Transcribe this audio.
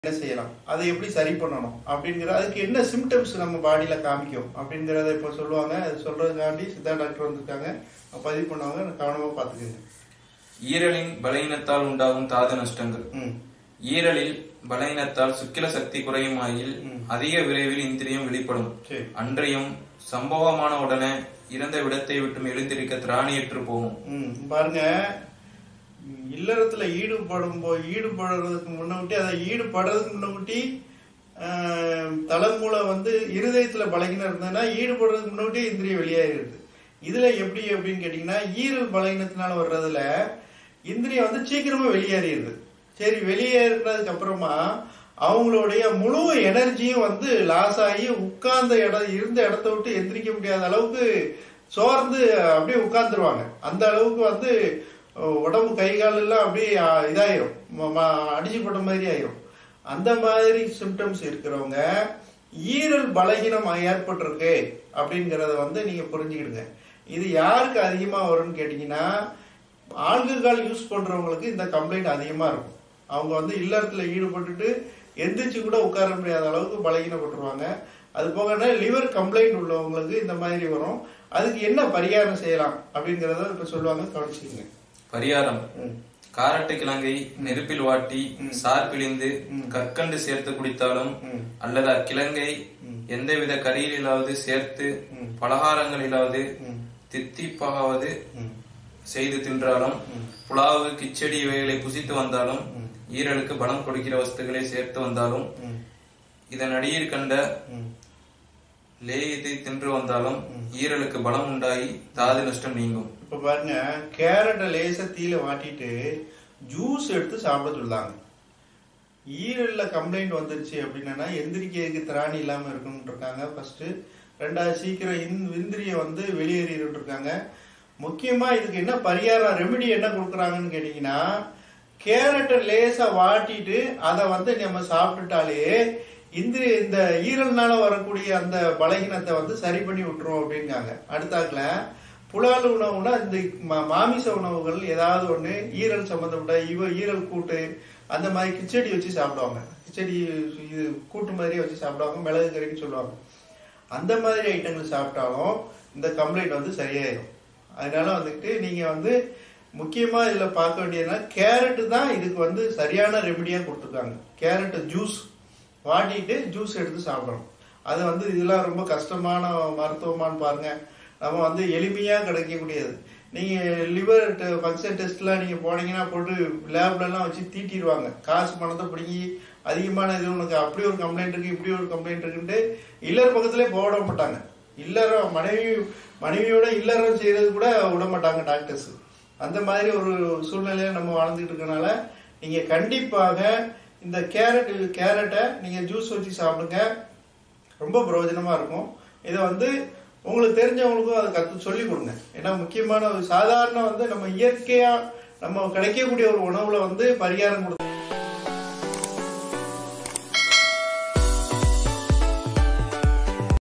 என்ன செய்யலாம் அதை எப்படி சரி பண்ணணும் அப்படிங்கிற அதுக்கு என்ன சிம்டம்ஸ் நம்ம பாடியில காமிக்கும் அப்படிங்கிறத இப்போ சொல்லுவாங்க அது சொல்றதுக்காண்டி சித்தா டாக்டர் வந்திருக்காங்க அவங்க பதிவு பண்ணுவாங்க கவனமா பாத்துக்கோங்க ஈரலின் பலகீனத்தால் உண்டாகும் தாது நஷ்டங்கள் ம் ஈரலில் பலகீனத்தால் சுக்கில சக்தி குறையுமாயில் ம். அதிக விரைவில் இந்திரியம் வெளிப்படும் சரி அன்றையும் சம்பவமான உடனே இறந்த விடத்தை விட்டும் எழுந்திருக்க திராணியற்று போகும் ம் பாருங்க ம், இல்லறத்துல ஈடுபடும் போய் ஈடுபடுறதுக்கு முன்னாடி அதை ஈடுபடுறதுக்கு முன்னாடி தலைமூளை வந்து இருதயத்துல பலகினம் இருந்ததுன்னா ஈடுபடுறதுக்கு முன்னாடி இந்திரியம் வெளியாகிருது இதுல எப்படி அப்படின்னு கேட்டீங்கன்னா ஈரல் பலகினத்தினால வர்றதுல இந்திரியம் வந்து சீக்கிரமா வெளியேறிடுது சரி வெளியேறினதுக்கு அப்புறமா அவங்களுடைய முழு எனர்ஜியும் வந்து லாஸ் ஆகி உட்கார்ந்த இடம் இருந்த இடத்த விட்டு எந்திரிக்க முடியாத அளவுக்கு சோர்ந்து அப்படியே உட்கார்ந்துருவாங்க அந்த அளவுக்கு வந்து அஹ், உடம்பு கை கால் எல்லாம் அப்படியே அஹ், இதாயிரும் ம- ம- அடிச்சு போட்ட மாதிரி ஆயிரும் அந்த மாதிரி சிம்டம்ஸ் இருக்கிறவங்க ஈரல் பலகீனம் ஏற்பட்டிருக்கு அப்படிங்கறத வந்து நீங்க புரிஞ்சுக்கிடுங்க இது யாருக்கு அதிகமா வரும்னு கேட்டீங்கன்னா ஆல்கஹால் யூஸ் பண்றவங்களுக்கு இந்த கம்ப்ளைண்ட் அதிகமா இருக்கும் அவங்க வந்து இல்லறத்துல ஈடுபட்டுட்டு எந்திரிச்சு கூட உட்கார முடியாத அளவுக்கு பலகீனப்பட்டுருவாங்க அது போக லிவர் கம்ப்ளைண்ட் உள்ளவங்களுக்கு இந்த மாதிரி வரும் அதுக்கு என்ன பரிகாரம் செய்யலாம் அப்படிங்கறத இப்ப சொல்லுவாங்க கவனிச்சுக்கங்க பரிகாரம் ம். காரட்டு கிழங்கை நெருப்பில் வாட்டி சார் பிழிந்து கற்கண்டு சேர்த்து குடித்தாலும் ம். அல்லது அக்கிழங்கை எந்தவித கறியிலாவது சேர்த்து பலகாரங்களிலாவது ம். தித்திப்பாவது ம். செய்து தின்றாலும் புலாவு கிச்சடி இவைகளை புசித்து வந்தாலும் ஈரலுக்கு பலம் கொடுக்கிற வஸ்துக்களை சேர்த்து வந்தாலும் ம். இதன் அடியில் கண்ட ம். லேயத்தை தின்று வந்தாலும் ஈரலுக்கு பலம் உண்டாகி தாது நஷ்டம் நீங்கும் இப்ப பாருங்க கேரட்டை லேசா தீல வாட்டிட்டு ஜூஸ் எடுத்து சாப்பிட சொல்லுதாங்க ஈரல்ல கம்ப்ளைண்ட் வந்துருச்சு அப்படின்னா எந்திரிக்கிறதுக்கு திராணி இல்லாம இருக்கணும் இருக்காங்க ஃபர்ஸ்ட் ரெண்டாவது சீக்கிரம் இந்- இந்திரிய வந்து வெளியேறிட்டு இருக்காங்க முக்கியமா இதுக்கு என்ன பரிகாரம் ரெமெடி என்ன கொடுக்குறாங்கன்னு கேட்டீங்கன்னா கேரட்டை லேசா வாட்டிட்டு அதை வந்து நம்ம சாப்பிட்டுட்டாலே இந்திரிய இந்த ஈரல்னால வரக்கூடிய அந்த பலகீனத்தை வந்து சரி பண்ணி விட்டுரும் அப்படிங்காங்க அடுத்தாக்குல புலால் உணவுனா இந்த மா- மாமிச உணவுகள் ஏதாவது ஒண்ணு ஈரல் சம்பந்தப்பட்ட இவ ஈரல் கூட்டு அந்த மாதிரி கிச்சடி வச்சு சாப்பிடுவாங்க கிச்சடி இது கூட்டு மாதிரியே வச்சு சாப்பிடுவாங்க மிளகு கறின்னு சொல்லுவாங்க அந்த மாதிரி ஐட்டங்கள் சாப்பிட்டாலும் இந்த கம்ப்ளைண்ட் வந்து சரியாயிடும் அதனால வந்துட்டு நீங்க வந்து முக்கியமா இதுல பார்க்க வேண்டியதுன்னா கேரட் தான் இதுக்கு வந்து சரியான ரெமடியா கொடுத்துருக்காங்க கேரட் ஜூஸ் வாட்டிட்டு ஜூஸ் எடுத்து சாப்பிடணும் அது வந்து இதெல்லாம் ரொம்ப கஷ்டமான மருத்துவமான்னு பாருங்க நம்ம வந்து எளிமையா கிடைக்கக்கூடியது நீங்க லிவர் ஃபங்க்ஷன் டெஸ்ட்லாம் நீங்க போனீங்கன்னா போட்டு லேப்ல எல்லாம் வச்சு தீட்டிடுவாங்க காசு பணத்தை பிடிங்கி அதிகமான இது உனக்கு அப்படி ஒரு கம்ப்ளைண்ட் இருக்கு இப்படி ஒரு கம்ப்ளைண்ட் இருக்குன்ட்டு இல்லற பக்கத்திலே போட மாட்டாங்க இல்லறம் மனைவி மனைவியோட இல்லறம் செய்யறது கூட விட மாட்டாங்க டாக்டர்ஸ் அந்த மாதிரி ஒரு சூழ்நிலையில நம்ம வாழ்ந்துட்டு இருக்கனால நீங்க கண்டிப்பாக இந்த கேரட் கேரட்டை நீங்க ஜூஸ் வச்சு சாப்பிடுங்க ரொம்ப பிரயோஜனமா இருக்கும் இதை வந்து உங்களுக்கு தெரிஞ்சவங்களுக்கும் அதை கத்து சொல்லி கொடுங்க ஏன்னா முக்கியமான ஒரு சாதாரண வந்து நம்ம இயற்கையா நம்ம கிடைக்கக்கூடிய ஒரு உணவுல வந்து பரிகாரம் கொடுத்து